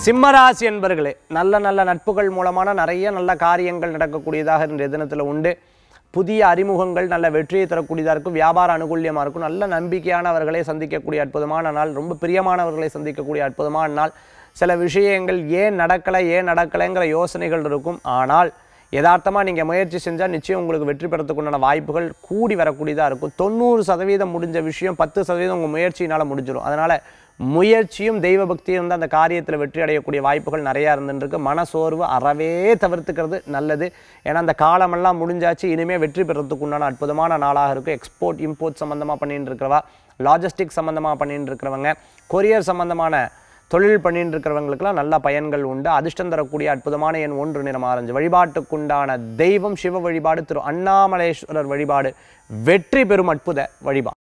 சிம்மராசி என்பர்களே நல்ல நல்ல நட்புகள் மூலமான நிறைய நல்ல காரியங்கள் நடக்கக்கூடியதாக இன்றைய தினத்தில் உண்டு புதிய அறிமுகங்கள் நல்ல வெற்றியை தரக்கூடியதாக இருக்கும் வியாபார அனுகூல்யமாக இருக்கும் நல்ல நம்பிக்கையானவர்களை சந்திக்கக்கூடிய அற்புதமான நாள் ரொம்ப பிரியமானவர்களை சந்திக்கக்கூடிய அற்புதமான நாள் சில விஷயங்கள் ஏன் நடக்கலை ஏன் நடக்கலைங்கிற யோசனைகள் இருக்கும் ஆனால் யதார்த்தமாக நீங்கள் முயற்சி செஞ்சால் நிச்சயம் உங்களுக்கு வெற்றி பெறத்துக்குண்டான வாய்ப்புகள் கூடி வரக்கூடியதாக இருக்கும் தொண்ணூறு சதவீதம் முடிஞ்ச விஷயம் பத்து சதவீதம் உங்கள் முயற்சியினால் முடிஞ்சிடும் அதனால் முயற்சியும் தெய்வ பக்தியும் வந்து அந்த காரியத்தில் வெற்றி அடையக்கூடிய வாய்ப்புகள் நிறையா இருந்துருக்கு மனசோர்வு அறவே தவிர்த்துக்கிறது நல்லது ஏன்னா அந்த காலமெல்லாம் முடிஞ்சாச்சு இனிமேல் வெற்றி பெறத்துக்கு உண்டான அற்புதமான நாளாக இருக்கும் எக்ஸ்போர்ட் இம்போர்ட் சம்மந்தமாக பண்ணிட்டு இருக்கிறவா லாஜிஸ்டிக் சம்மந்தமாக பண்ணிட்டு இருக்கிறவங்க கொரியர் சம்மந்தமான தொழில் பண்ணிட்டு இருக்கிறவங்களுக்கெல்லாம் நல்ல பயன்கள் உண்டு அதிர்ஷ்டம் தரக்கூடிய அற்புதமான எண் ஒன்று நிறம் ஆரஞ்சு வழிபாட்டுக்குண்டான தெய்வம் சிவ வழிபாடு திரு அண்ணாமலேஸ்வரர் வழிபாடு வெற்றி பெறும் அற்புத வழிபாடு